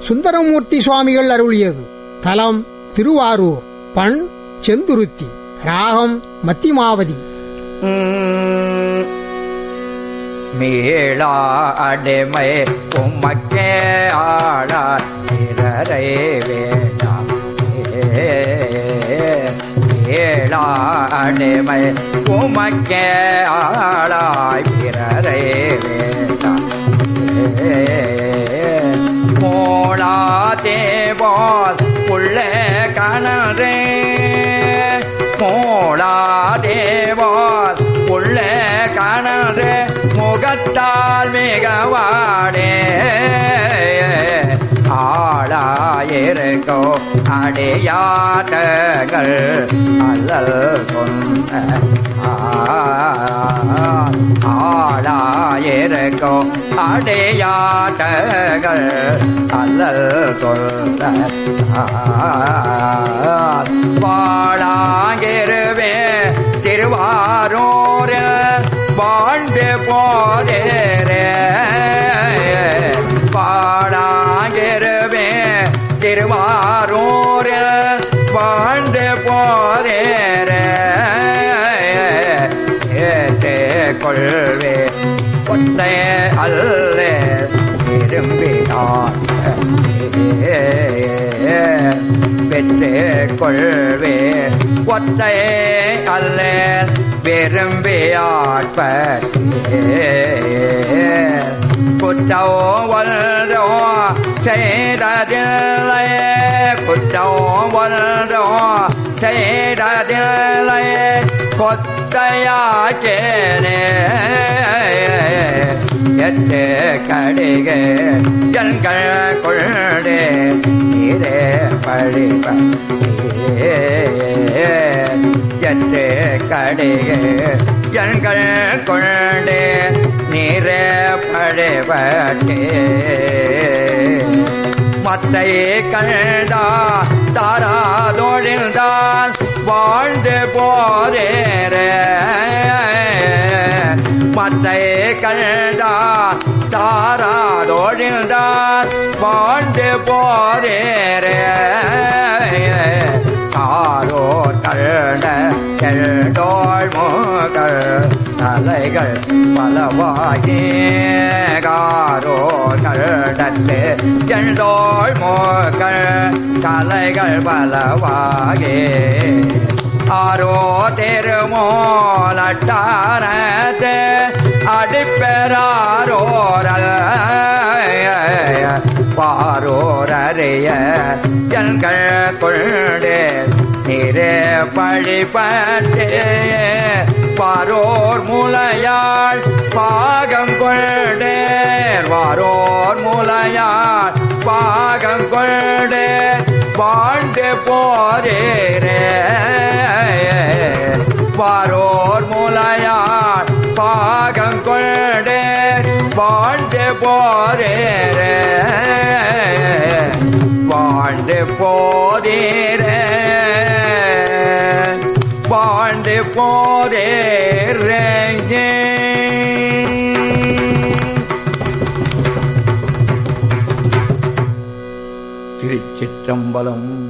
சுந்தரமூர்த்தி சுவாமிகள் அருளியது தலம் திருவாரூர் பண் செந்துருத்தி ராகம் மத்திமாவதி மீளா அடிமை உமக்கே ஆளார் பிறரை வேண்டாம் ஏழா அடிமை உமக்கே ஆளாய் பிறரை வேண்டாம் மோளா தேவால் உள்ளே கணரே மோளா தேவால் உள்ளே கணரே முகத்தால் மிகவாடே ஆளாயிருக்கோ அடியாட்டங்கள் அல்லல் கொண்ட ஆளாயிருக்கோ அடையாட்டங்கள் அல்லல் கொண்ட வாழாங்கிருவே திருவாரூர் வாழ்ந்து போதேரே பாழாங்கிருவே திருவாரூர் வாழ்ந்து போதேரே ஏற்றே கொள்வே கொட்டை அல்லே விரும்பினார் பெற்றே கொள்வே ஒற்றை அல்ல விரும்பியாட்பே குற்றோ வல்றோ செய்ததில்லை குற்றோ வல்றோ செய்ததில்லை கொத்தையாக்கேனே எட்டு கடிகை எண்கள் கொள்ளே நீரே பழிப எட்டு கடிகை எண்கள் கொண்டே நீரே பழிபட்டே மத்தை கண்டா தாராதொழில்தான் வாழ்ந்து போதேரே மத்தை கண்டா தாராதொழில்தான் வாழ்ந்து போதேரே காரோ கண்ட எழ்தோள் மூகள் தலைகள் பலவாகி காரோ கண்டத்து எழ்தோள் மூகள் தலைகள் பலவாகே ஆரோ திருமோலட்டாரத்து அடிப்பெறாரோரல் பாரோரறிய எண்கள் கொண்டே நிறே பழிபட்டே பாரோர் முலையாள் பாகம் கொண்டே வாரோர் முலையாள் பாகம் கொண்டே வாழ்ந்து போரேரே வாரோர் முலையாள் பாகம் கொண்டே வாழ்ந்து போரேரே வாழ்ந்து போதேரே வாழ்ந்து போதேரே திருச்சிற்றம்பலம்